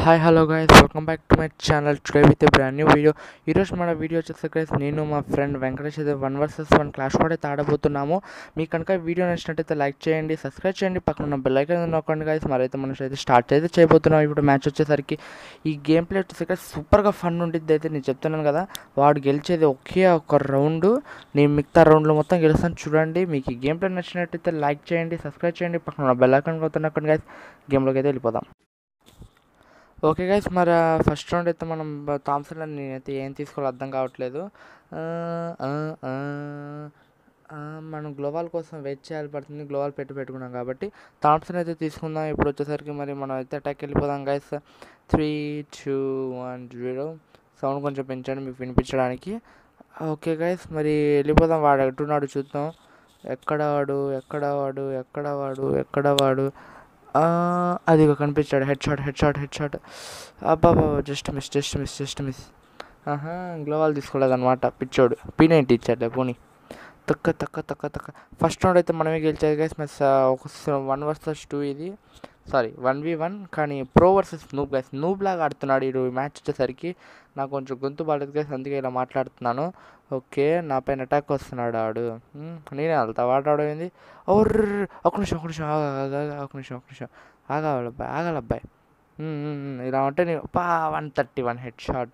Hi hello guys welcome back to my channel today with brand new video ఈరోజు మన video వచ్చేసి guys నేను మా ఫ్రెండ్ వెంకటేష్ అయితే వన్ వర్సెస్ వన్ క్లాష్ కూడా అయితే ఆడబోతున్నాము మీకు కనుక వీడియో నచ్చినట్టయితే లైక్ చేయండి సబ్స్క్రైబ్ చేయండి పక్కన ఉన్న బెల్ ఐకాన్ నొక్కండి గైస్ మరైతే మనం అయితే స్టార్ట్ అయితే చేయబోతున్నాం ఇప్పుడు మ్యాచ్ వచ్చేసరికి ఈ గేమ్ ప్లే వచ్చేసి గైస్ సూపర్గా ఫన్ ఉండిద్ది అయితే నేను చెప్తున్నాను కదా వాడు గెలిచేది ఒకే ఒక రౌండ్ నేను మిగతా రౌండ్లో మొత్తం గెలుస్తాను చూడండి మీకు ఈ గేమ్ ప్లే నచ్చినట్టయితే లైక్ చేయండి సబ్స్క్రైబ్ చేయండి పక్కన ఉన్న బెల్ ఐకాన్ కొత్తనొక్కండి గైస్ గేమ్లోకి అయితే వెళ్ళిపోదాం ఓకే గైస్ మరి ఫస్ట్ రౌండ్ అయితే మనం థామ్సన్ నేనైతే ఏం తీసుకోవాలో అర్థం కావట్లేదు ఆ, ఆ, ఆ, ఆ, మనం గ్లోవాల్ కోసం వెయిట్ చేయాలి పడుతుంది గ్లోవాల్ పెట్టి పెట్టుకున్నాం కాబట్టి థామ్సన్ అయితే తీసుకుందాం ఇప్పుడు వచ్చేసరికి మరి మనం అయితే అటాక్ వెళ్ళిపోదాం guys three two one zero sound కొంచెం పెంచండి మీకు వినిపించడానికి ఓకే గైస్ మరి వెళ్ళిపోదాం వాడు ఎట్టున్నాడు చూద్దాం ఎక్కడ వాడు ఎక్కడ వాడు ఎక్కడ వాడు ఎక్కడ వాడు ఆ, అదిగో కనిపించాడు head shot head shot head shot అబ్బా just miss just miss just miss ఆహా గ్లోవాల్ తీసుకోలేదు అనమాట పిచ్చోడు పీ నైన్టీ ఇచ్చాడులే పోనీ తక్క తక్క తక్క తక్క ఫస్ట్ రౌండ్ అయితే మనమే గెలిచేది గైస్ మెస్ ఒక వన్ వర్సెస్ టూ ఇది సారీ వన్ వి వన్ కానీ pro versus noob guys noob లాగా ఆడుతున్నాడు ఈ మ్యాచ్ వచ్చేసరికి నాకు కొంచెం గొంతు బాగాలేదు గైస్ అందుకే ఇలా మాట్లాడుతున్నాను ఓకే నా పైన అటాక్ వస్తున్నాడు ఆడు మ్, నేనే వెళ్తా వాడు ఆడు ఏంది ఓర్ ఒక నిమిషం ఒక నిమిషం ఆగా ఆగా ఆగా, ఒక నిమిషం ఒక నిమిషం ఆగాలి అబ్బాయి ఆగాలి అబ్బాయి మ్, మ్, మ్, ఇలా ఉంటే నేను పా one thirty one head shot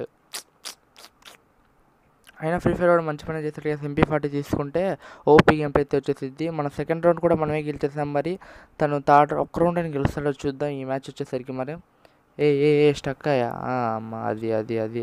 అయినా ఫ్రీ ఫైర్ వాడు మంచి పని చేస్తాడు కదా ఎంపీ ఫార్టీ తీసుకుంటే ఓపీ గేమ్ అయితే వచ్చేసిద్ది మన సెకండ్ రౌండ్ కూడా మనమే గెలిచేసాం మరి తను థర్డ్ ఒక్క రౌండ్ అని గెలుస్తాడో చూద్దాం ఈ మ్యాచ్ వచ్చేసరికి మరి ఏ ఏ ఏ స్టక్ అయ్యా ఆ, అమ్మ అది అది అది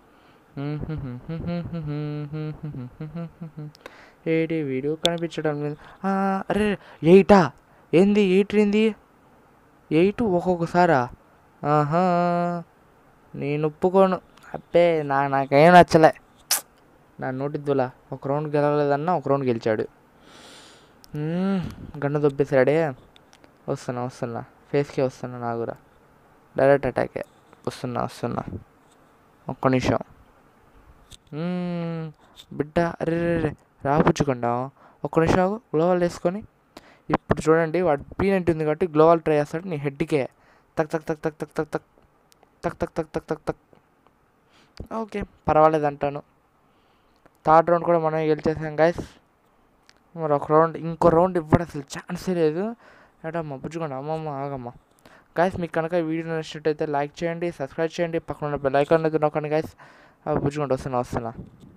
ఏడి వీడియో కనిపించడం లేదు ఆ, అరే ఎయిటా ఏంది ఎయిట్ ఏంది ఎయిట్ ఒక్కొక్కసారా ఆహా నేను ఒప్పుకోను అబ్బే నా నాకేం నచ్చలే నా నోటిద్దులా ఒక రౌండ్ గెలవలేదన్నా ఒక రౌండ్ గెలిచాడు మ్మ్, గన్ను దొబ్బేశాడే వస్తున్నా వస్తున్నా ఫేస్కే వస్తున్నా నా కూడా డైరెక్ట్ అటాకే వస్తున్నా వస్తున్నా ఒక్క నిమిషం మ్మ్, బిడ్డ అరే రే రే రాపుచ్చుకుండా ఒక్క నిమిషం ఆగు, గ్లోవాల్ వేసుకొని ఇప్పుడు చూడండి వాడు పీనెంట్ ఉంది కాబట్టి గ్లోవాల్ ట్రై చేస్తాడు నీ హెడ్కే తక్ తక్ తక్ తక్ తక్ తక్ తక్ తక్ తక్ తక్ తక్ తక్ తక్ ఓకే పర్వాలేదు అంటాను థర్డ్ రౌండ్ కూడా మనమే గెలిచేసాం గైస్ మరి ఒక రౌండ్ ఇంకో రౌండ్ ఇవ్వడం అసలు ఛాన్సే లేదు ఏడమ్మా పుచ్చుకోండి అమ్మమ్మ ఆగమ్మ గైస్ మీకు కనుక ఈ వీడియో నచ్చినట్టయితే లైక్ చేయండి సబ్స్క్రైబ్ చేయండి పక్కన ఉన్న బెల్ ఐకాన్ అయితే నొక్కండి గైస్ పుచ్చుకుంటూ వస్తున్నా వస్తున్నా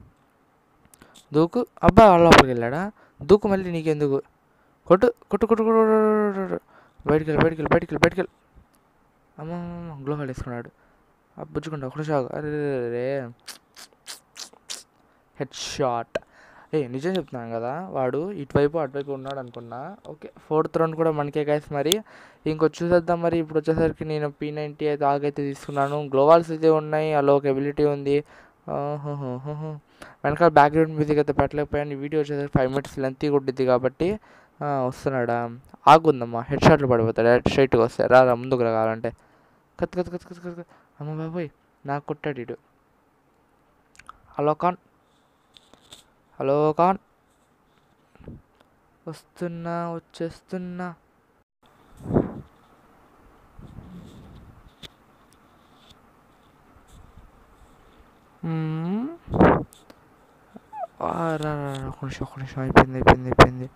దూకు అబ్బా లోపలికి వెళ్ళాడా దూకు మళ్ళీ నీకెందుకు కొట్టు కొట్టు కొట్టు కొట్టు కొట్టు, కొట్టు, కొట్టు. బయటికి వెళ్ళి బయటికి వెళ్ళి బయటికి వెళ్ళి బయటికి వెళ్ళి అమ్మ గ్లోవాల్ వేసుకున్నాడు బుజ్జుకుంటా ఒకటి షాక్ అరే రే హెడ్ షాట్ ఏ నిజం చెప్తున్నాను కదా వాడు ఇటువైపు అటువైపు ఉన్నాడు అనుకున్నా ఓకే ఫోర్త్ రౌండ్ కూడా మనకే గైస్ మరి ఇంకొచ్చి చూసేద్దాం మరి ఇప్పుడు వచ్చేసరికి నేను పీ నైంటీ అయితే ఆగైతే తీసుకున్నాను గ్లోవాల్స్ అయితే ఉన్నాయి అలో ఒక ఎబిలిటీ ఉంది ఆహాహాహాహా. వెనకాల బ్యాక్గ్రౌండ్ మ్యూజిక్ అయితే పెట్టలేకపోయాను ఈ వీడియో వచ్చేసరికి ఫైవ్ మినిట్స్ లెంత్ కొట్టిద్ది కాబట్టి ఆ, వస్తున్నాడా ఆగుందమ్మా హెడ్ షాట్లు పడిపోతాడు డైరెక్ట్ స్ట్రైట్గా వస్తాయి రా రా, ముందుకు రా కావాలంటే కత్ కత్ కత్ కత్ కత్ అమ్మ బాబోయ్ నాకు కొట్టాడు ఇడు హలో కాన్ హలో కాన్ వస్తున్నా వచ్చేస్తున్నా మ్మ్. ఆ, రా రా రా, ఒక నిమిషం ఒక నిమిషం అయిపోయింది అయిపోయింది అయిపోయింది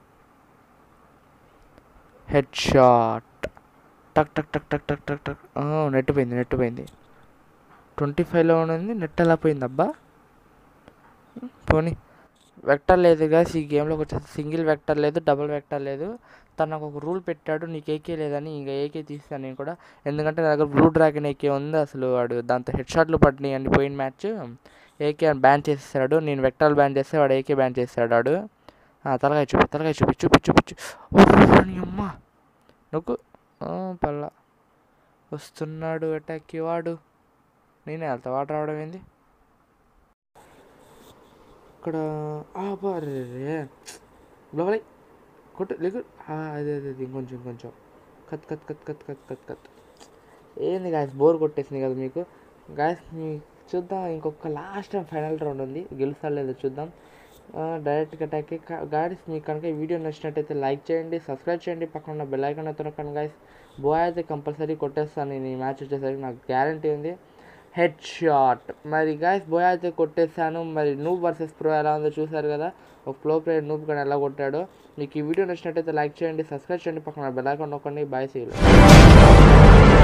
హెడ్ షాట్ టక్ టక్ టక్ టక్ టక్ టక్ టక్ ఆ, నెట్ పోయింది నెట్ పోయింది ట్వంటీ ఫైవ్లో ఉంది నెట్ ఎలా పోయింది అబ్బా ఉమ్, పోనీ వెక్టర్ లేదు గాస్ ఈ గేమ్లోకి వచ్చేసి సింగిల్ వెక్టర్ లేదు డబుల్ వెక్టర్ లేదు తను నాకు ఒక రూల్ పెట్టాడు నీకు ఏకే లేదని ఇంకా ఏకే తీస్తాను నేను కూడా ఎందుకంటే నా దగ్గర బ్లూ డ్రాగన్ ఏకే ఉంది అసలు వాడు దాంతో హెడ్ షాట్లు పడినాయి అన్ని పోయిన మ్యాచ్ ఏకే బ్యాన్ చేసేసాడు నేను వెక్టాల్ బ్యాన్ చేస్తే వాడు ఏకే బ్యాన్ చేస్తాడు వాడు ఆ, తలకాయ చూపి తలకాయ చూపి చూపి చూపించు నీ అమ్మ నువ్వు పల్ల వస్తున్నాడు అటాక్కి వాడు నేనే వెళ్తా వాడు రావడం ఏంది ఇక్కడ బారే లోపలి కొట్టు లేకు ఆ, అదే అదే అదే ఇంకొంచెం ఇంకొంచెం కత్ కత్ కత్ కత్ కత్ కత్ కత్ ఏంది గాయస్ బోర్ కొట్టేసింది కదా మీకు గాయస్ మీ చూద్దాం ఇంకొక లాస్ట్ ఫైనల్ రౌండ్ ఉంది గెలుస్తా లేదో చూద్దాం డైరెక్ట్గా అటాక్ గాయస్ మీకు కనుక ఈ వీడియో నచ్చినట్టయితే లైక్ చేయండి సబ్స్క్రైబ్ చేయండి పక్కన ఉన్న బెల్ ఐకాన్ తొనకండి గాయస్ బోయ్ అయితే కంపల్సరీ కొట్టేస్తాను నేను ఈ మ్యాచ్ వచ్చేసరికి నాకు గ్యారంటీ ఉంది హెడ్ షాట్ మరి గాయస్ బోయ్ అయితే కొట్టేస్తాను మరి నూబ్ వర్సెస్ ప్రో ఎలా ఉందో చూసారు కదా ఒక ప్రో ప్లేయర్ నూబ్ కానీ ఎలా కొట్టాడో మీకు ఈ వీడియో నచ్చినట్టయితే లైక్ చేయండి సబ్స్క్రైబ్ చేయండి పక్కన బెల్ ఐకాన్ నొక్కండి బాయ్ సీలు